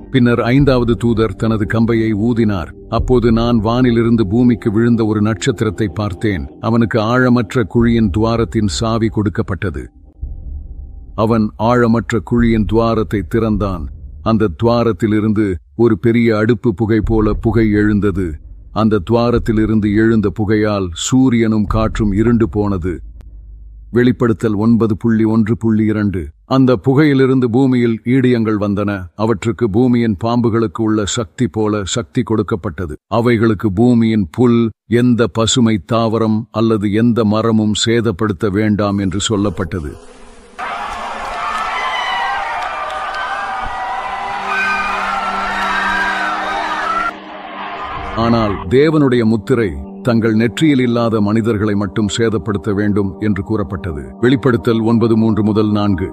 பின்னர் ஐந்தாவது தூதர் தனது கம்பையை ஊதினார் அப்போது நான் வானிலிருந்து பூமிக்கு விழுந்த ஒரு நட்சத்திரத்தை பார்த்தேன் அவனுக்கு ஆழமற்ற குழியின் துவாரத்தின் சாவி கொடுக்கப்பட்டது அவன் ஆழமற்ற குழியின் துவாரத்தை திறந்தான் அந்த துவாரத்திலிருந்து ஒரு பெரிய அடுப்பு புகை போல புகை எழுந்தது அந்த துவாரத்திலிருந்து எழுந்த புகையால் சூரியனும் காற்றும் இருண்டு போனது வெளிப்படுத்தல் ஒன்பது புள்ளி ஒன்று புள்ளி இரண்டு அந்த புகையிலிருந்து பூமியில் ஈடியங்கள் வந்தன அவற்றுக்கு பூமியின் பாம்புகளுக்கு உள்ள சக்தி போல சக்தி கொடுக்கப்பட்டது அவைகளுக்கு பூமியின் புல் எந்த பசுமை தாவரம் அல்லது எந்த மரமும் சேதப்படுத்த வேண்டாம் என்று சொல்லப்பட்டது ஆனால் தேவனுடைய முத்திரை தங்கள் நெற்றியில் இல்லாத மனிதர்களை மட்டும் சேதப்படுத்த வேண்டும் என்று கூறப்பட்டது வெளிப்படுத்தல் ஒன்பது மூன்று முதல் நான்கு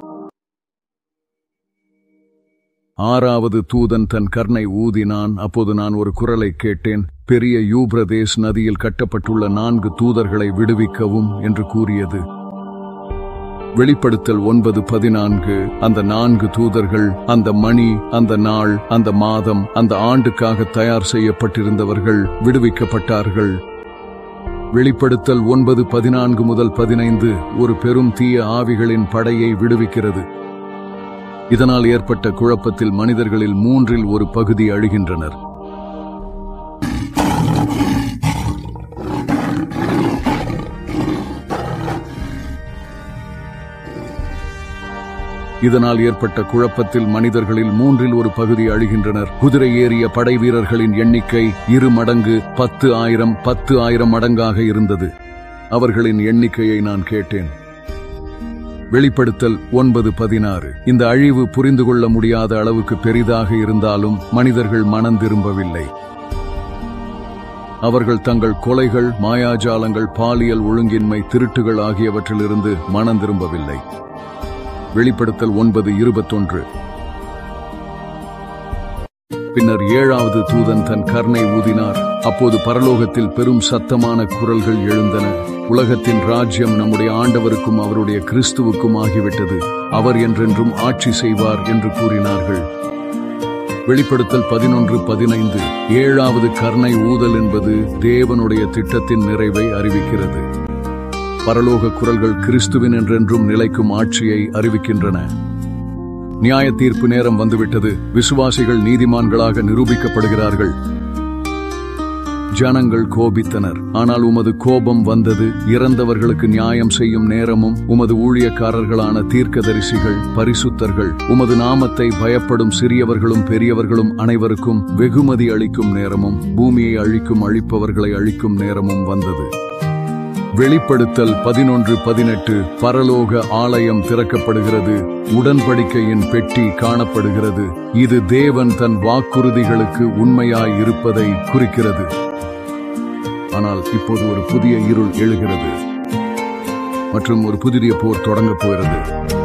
ஆறாவது தூதன் தன் கர்ணை ஊதினான் அப்போது நான் ஒரு குரலை கேட்டேன் பெரிய யூப்ரதேஸ் நதியில் கட்டப்பட்டுள்ள நான்கு தூதர்களை விடுவிக்கவும் என்று கூறியது வெளிப்படுத்தல் ஒன்பது பதினான்கு அந்த நான்கு தூதர்கள் அந்த மணி அந்த நாள் அந்த மாதம் அந்த ஆண்டுக்காக தயார் செய்யப்பட்டிருந்தவர்கள் விடுவிக்கப்பட்டார்கள் வெளிப்படுத்தல் ஒன்பது பதினான்கு முதல் பதினைந்து ஒரு பெரும் தீய ஆவிகளின் படையை விடுவிக்கிறது இதனால் ஏற்பட்ட குழப்பத்தில் மனிதர்களில் மூன்றில் ஒரு பகுதி அழுகின்றனர் இதனால் ஏற்பட்ட குழப்பத்தில் மனிதர்களில் மூன்றில் ஒரு பகுதி அழுகின்றனர் குதிரை ஏறிய படை வீரர்களின் எண்ணிக்கை இரு மடங்கு பத்து ஆயிரம் பத்து ஆயிரம் மடங்காக இருந்தது அவர்களின் எண்ணிக்கையை நான் கேட்டேன் வெளிப்படுத்தல் ஒன்பது பதினாறு இந்த அழிவு புரிந்து கொள்ள முடியாத அளவுக்கு பெரிதாக இருந்தாலும் மனிதர்கள் மனம் திரும்பவில்லை அவர்கள் தங்கள் கொலைகள் மாயாஜாலங்கள் பாலியல் ஒழுங்கின்மை திருட்டுகள் ஆகியவற்றிலிருந்து மனம் திரும்பவில்லை வெளிப்படுத்தல் ஒன்பது இருபத்தொன்று பின்னர் ஏழாவது தூதன் தன் கர்ணை ஊதினார் அப்போது பரலோகத்தில் பெரும் சத்தமான குரல்கள் எழுந்தன உலகத்தின் ராஜ்யம் நம்முடைய ஆண்டவருக்கும் அவருடைய கிறிஸ்துவுக்கும் ஆகிவிட்டது அவர் என்றென்றும் ஆட்சி செய்வார் என்று கூறினார்கள் வெளிப்படுத்தல் பதினொன்று பதினைந்து ஏழாவது கர்ணை ஊதல் என்பது தேவனுடைய திட்டத்தின் நிறைவை அறிவிக்கிறது பரலோக குரல்கள் கிறிஸ்துவின் என்றென்றும் நிலைக்கும் ஆட்சியை அறிவிக்கின்றன நியாய தீர்ப்பு நேரம் வந்துவிட்டது விசுவாசிகள் நீதிமான்களாக நிரூபிக்கப்படுகிறார்கள் ஜனங்கள் கோபித்தனர் ஆனால் உமது கோபம் வந்தது இறந்தவர்களுக்கு நியாயம் செய்யும் நேரமும் உமது ஊழியக்காரர்களான தீர்க்கதரிசிகள் பரிசுத்தர்கள் உமது நாமத்தை பயப்படும் சிறியவர்களும் பெரியவர்களும் அனைவருக்கும் வெகுமதி அளிக்கும் நேரமும் பூமியை அழிக்கும் அழிப்பவர்களை அழிக்கும் நேரமும் வந்தது வெளிப்படுத்தல் பதினொன்று பதினெட்டு பரலோக ஆலயம் திறக்கப்படுகிறது உடன்படிக்கையின் பெட்டி காணப்படுகிறது இது தேவன் தன் வாக்குறுதிகளுக்கு உண்மையாய் இருப்பதை குறிக்கிறது ஆனால் இப்போது ஒரு புதிய இருள் எழுகிறது மற்றும் ஒரு புதிய போர் தொடங்கப் போகிறது